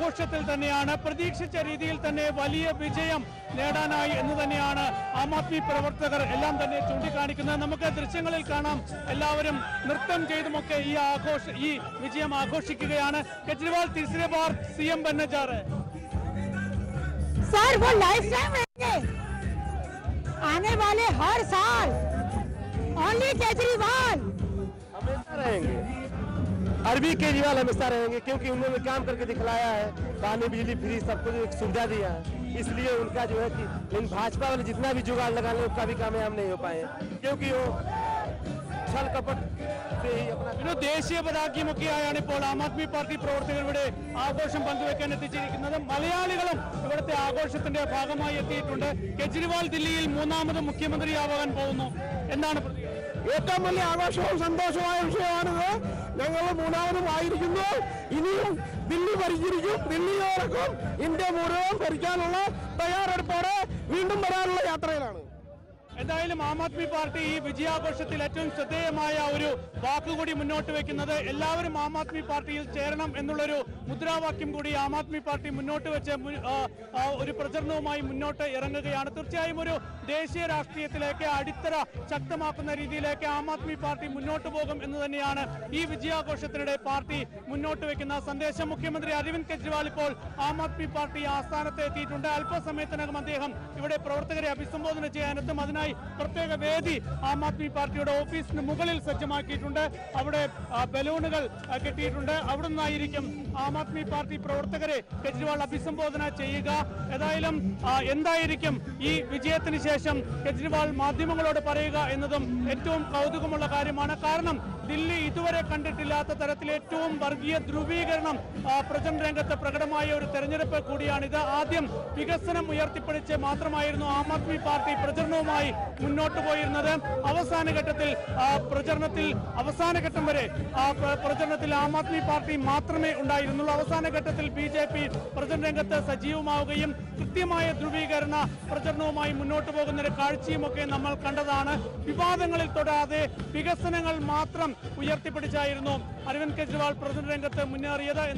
ആഘോഷത്തിൽ തന്നെയാണ് പ്രതീക്ഷിച്ച രീതിയിൽ തന്നെ വലിയ വിജയം നേടാനായി എന്ന് തന്നെയാണ് ആം ആദ്മി പ്രവർത്തകർ എല്ലാം തന്നെ ചൂണ്ടിക്കാണിക്കുന്നത് നമുക്ക് ദൃശ്യങ്ങളിൽ കാണാം എല്ലാവരും നൃത്തം ചെയ്തുമൊക്കെ ഈ ആഘോഷ ഈ വിജയം ആഘോഷിക്കുകയാണ് കെജ്രിവാൾ തീസരെ ബാർ സി എം ബന്നജാറ് सर वो लाइफ टाइम रहेंगे आने वाले हर साल ओनली केजरीवाल हमेशा रहेंगे अरबी केजरीवाल हमेशा रहेंगे क्योंकि उन्होंने काम करके दिखलाया है पानी बिजली फ्री सब कुछ एक सुविधा दिया है इसलिए उनका जो है कि इन भाजपा वाले जितना भी जुगाड़ लगा ले उसका भी कामयाब नहीं हो पाए क्योंकि वो छल कपट से ही अपना ഒരു ദേശീയ പതാകയുമൊക്കെയായാണ് ഇപ്പോൾ ആം ആദ്മി പാർട്ടി പ്രവർത്തകർ ഇവിടെ ആഘോഷം പങ്കുവെക്കാൻ എത്തിച്ചിരിക്കുന്നത് മലയാളികളും ഇവിടുത്തെ ആഘോഷത്തിന്റെ ഭാഗമായി എത്തിയിട്ടുണ്ട് കെജ്രിവാൾ ദില്ലിയിൽ മൂന്നാമത് മുഖ്യമന്ത്രിയാവാൻ പോകുന്നു എന്താണ് പ്രതികരണം? ഏറ്റവും വലിയ ആഘോഷവും സന്തോഷമായ വിഷയമാണിത് ഞങ്ങൾ മൂന്നാമതുമായിരിക്കുന്നു ഇനിയും ദില്ലി ഭരിച്ചിരിക്കും ദില്ലിയോടൊപ്പം ഇന്ത്യ മുഴുവൻ ഭരിക്കാനുള്ള തയ്യാറെടുപ്പോടെ വീണ്ടും വരാനുള്ള യാത്രയിലാണ് എന്തായാലും ആം ആദ്മി പാർട്ടി ഈ വിജയാഘോഷത്തിൽ ഏറ്റവും ശ്രദ്ധേയമായ ഒരു വാക്കുകൂടി മുന്നോട്ട് വെക്കുന്നത് എല്ലാവരും ആം ആദ്മി പാർട്ടിയിൽ ചേരണം എന്നുള്ളൊരു മുദ്രാവാക്യം കൂടി ആം ആദ്മി പാർട്ടി മുന്നോട്ട് വെച്ച് മു- ആ, ആ, ഒരു പ്രചരണവുമായി മുന്നോട്ട് ഇറങ്ങുകയാണ് തീർച്ചയായും ഒരു ദേശീയ രാഷ്ട്രീയത്തിലേക്ക് അടിത്തറ ശക്തമാക്കുന്ന രീതിയിലേക്ക് ആം ആദ്മി പാർട്ടി മുന്നോട്ട് പോകും എന്ന് തന്നെയാണ് ഈ വിജയാഘോഷത്തിനിടെ പാർട്ടി മുന്നോട്ട് വെക്കുന്ന സന്ദേശം മുഖ്യമന്ത്രി അരവിന്ദ് കെജ്രിവാൾ ഇപ്പോൾ ആം ആദ്മി പാർട്ടി ആസ്ഥാനത്ത് എത്തിയിട്ടുണ്ട് അല്പസമയത്തിനകം അദ്ദേഹം ഇവിടെ പ്രവർത്തകരെ അഭിസംബോധന ചെയ്യാനെത്തും അതിനായി പ്രത്യേക വേദി ആം ആദ്മി പാർട്ടിയുടെ ഓഫീസിന് മുകളിൽ സജ്ജമാക്കിയിട്ടുണ്ട് അവിടെ ആ, ബലൂണുകൾ ആ, കെട്ടിയിട്ടുണ്ട് അവിടെ നിന്നായിരിക്കും ആം ആദ്മി പാർട്ടി പ്രവർത്തകരെ കെജ്രിവാൾ അഭിസംബോധന ചെയ്യുക ഏതായാലും ആ, എന്തായിരിക്കും ഈ വിജയത്തിന് ശേഷം കെജ്രിവാൾ മാധ്യമങ്ങളോട് പറയുക എന്നതും ഏറ്റവും കൗതുകമുള്ള കാര്യമാണ് കാരണം ദില്ലി ഇതുവരെ കണ്ടിട്ടില്ലാത്ത തരത്തിൽ ഏറ്റവും വർഗീയ ധ്രുവീകരണം ആ, പ്രചരണ രംഗത്ത് പ്രകടമായ ഒരു തെരഞ്ഞെടുപ്പ് കൂടിയാണിത് ആദ്യം വികസനം ഉയർത്തിപ്പിടിച്ച് മാത്രമായിരുന്നു ആം ആദ്മി പാർട്ടി പ്രചരണവുമായി മുന്നോട്ട് പോയിരുന്നത് അവസാന ഘട്ടത്തിൽ ആ, പ്രചരണത്തിൽ അവസാന ഘട്ടം വരെ ആ പ്ര- പ്രചരണത്തിൽ ആം ആദ്മി പാർട്ടി മാത്രമേ ഉണ്ടായിരുന്നുള്ളൂ അവസാന ഘട്ടത്തിൽ ബി ജെ പി പ്രചരണ രംഗത്ത് സജീവമാവുകയും കൃത്യമായ ധ്രുവീകരണ പ്രചരണവുമായി മുന്നോട്ട് പോകുന്ന ഒരു കാഴ്ചയുമൊക്കെ നമ്മൾ കണ്ടതാണ് വിവാദങ്ങളിൽ തൊടാതെ വികസനങ്ങൾ മാത്രം ഉയർത്തിപ്പിടിച്ചായിരുന്നു അരവിന്ദ് കെജ്രിവാൾ പ്രചരണ രംഗത്ത് മുന്നേറിയത്